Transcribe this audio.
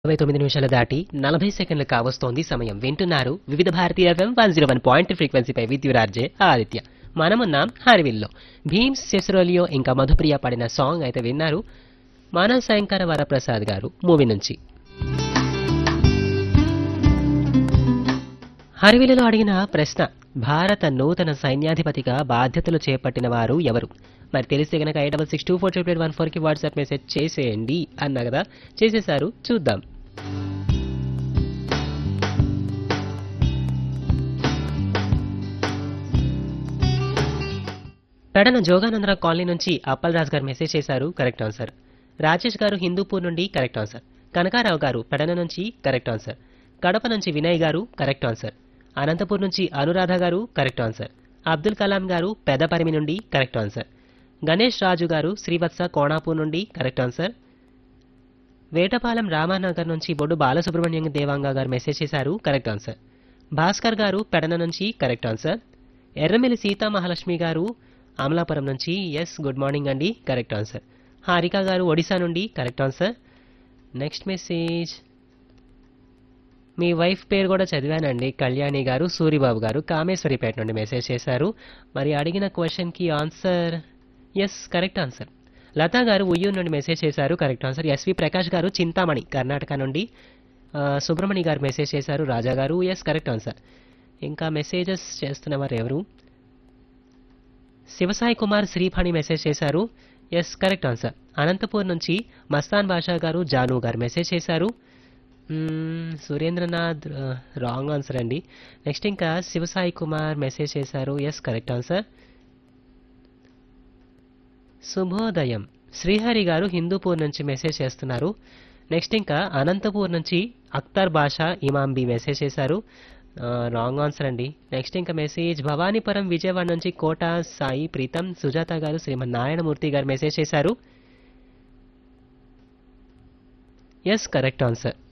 ఇరవై తొమ్మిది నిమిషాలు దాటి నలభై సెకండ్లు కావస్తోంది సమయం వింటున్నారు వివిధ భారతీయ FM one zero one point ఫ్రీక్వెన్సీపై విద్యురార్జే ఆదిత్య మనమున్నాం హరివిల్లో భీమ్స్ సెసరోలియో ఇంకా మధుప్రియ పాడిన సాంగ్ అయితే విన్నారు మన శంకర వరప్రసాద్ గారు మూవీ నుంచి హరివిలలో అడిగిన ప్రశ్న భారత నూతన సైన్యాధిపతిగా బాధ్యతలు చేపట్టిన వారు ఎవరు మరి తెలిస్తే గనక eight double six two four triple one ఫోర్కి వాట్సాప్ మెసేజ్ చేసేయండి అన్నా కదా చేసేసారు చూద్దాం పెడన జోగానందరావు కాలనీ నుంచి అప్పలరాజు గారు మెసేజ్ చేశారు కరెక్ట్ ఆన్సర్ రాజేష్ గారు హిందూపూర్ నుండి కరెక్ట్ ఆన్సర్ కనకారావు గారు పెడన నుంచి కరెక్ట్ ఆన్సర్ కడప నుంచి వినయ్ గారు కరెక్ట్ ఆన్సర్ అనంతపూర్ నుంచి అనురాధ గారు కరెక్ట్ ఆన్సర్ అబ్దుల్ కలాం గారు పెదపరిమి నుండి కరెక్ట్ ఆన్సర్ గణేష్ రాజు గారు శ్రీవత్స కోణాపూర్ నుండి కరెక్ట్ ఆన్సర్ వేటపాలెం రామానగర్ నుంచి బొడ్డు బాలసుబ్రహ్మణ్యం దేవాంగ గారు మెసేజ్ చేశారు కరెక్ట్ ఆన్సర్ భాస్కర్ గారు పెడన నుంచి కరెక్ట్ ఆన్సర్ ఎర్రమిల్లి సీతా మహాలక్ష్మి గారు అమలాపురం నుంచి ఎస్ గుడ్ మార్నింగ్ అండి కరెక్ట్ ఆన్సర్ హారిక గారు ఒడిశా నుండి కరెక్ట్ ఆన్సర్ నెక్స్ట్ మెసేజ్ మీ వైఫ్ పేరు కూడా చదివానండి కళ్యాణి గారు సూరిబాబు గారు కామేశ్వరిపేట నుండి మెసేజ్ చేశారు మరి అడిగిన క్వశ్చన్కి answer yes correct answer Latha గారు ఉయ్యూరు నుండి మెసేజ్ చేశారు కరెక్ట్ ఆన్సర్ ఎస్వి ప్రకాష్ గారు చింతామణి కర్ణాటక నుండి ఆ, సుబ్రమణి గారు మెసేజ్ చేశారు రాజా గారు ఎస్ కరెక్ట్ ఆన్సర్ ఇంకా మెసేజెస్ చేస్తున్నవారు ఎవరు శివసాయి కుమార్ శ్రీఫణి మెసేజ్ చేశారు ఎస్ కరెక్ట్ ఆన్సర్ అనంతపూర్ నుంచి మస్తాన్ బాషా గారు జాను గారు మెసేజ్ చేశారు మ్మ్, సురేంద్రనాథ్ రాంగ్ ఆన్సర్ అండి నెక్స్ట్ ఇంకా శివసాయి కుమార్ మెసేజ్ చేశారు ఎస్ కరెక్ట్ ఆన్సర్ శుభోదయం శ్రీహరి గారు హిందూపూర్ నుంచి మెసేజ్ చేస్తున్నారు నెక్స్ట్ ఇంకా అనంతపూర్ నుంచి అఖ్తర్ బాషా ఇమాంబి మెసేజ్ చేశారు రాంగ్ ఆన్సర్ అండి నెక్స్ట్ ఇంకా మెసేజ్ భవానీపురం విజయవాడ నుంచి కోట సాయి ప్రీతం సుజాత గారు శ్రీమన్ నారాయణమూర్తి గారు మెసేజ్ చేశారు ఎస్ కరెక్ట్ ఆన్సర్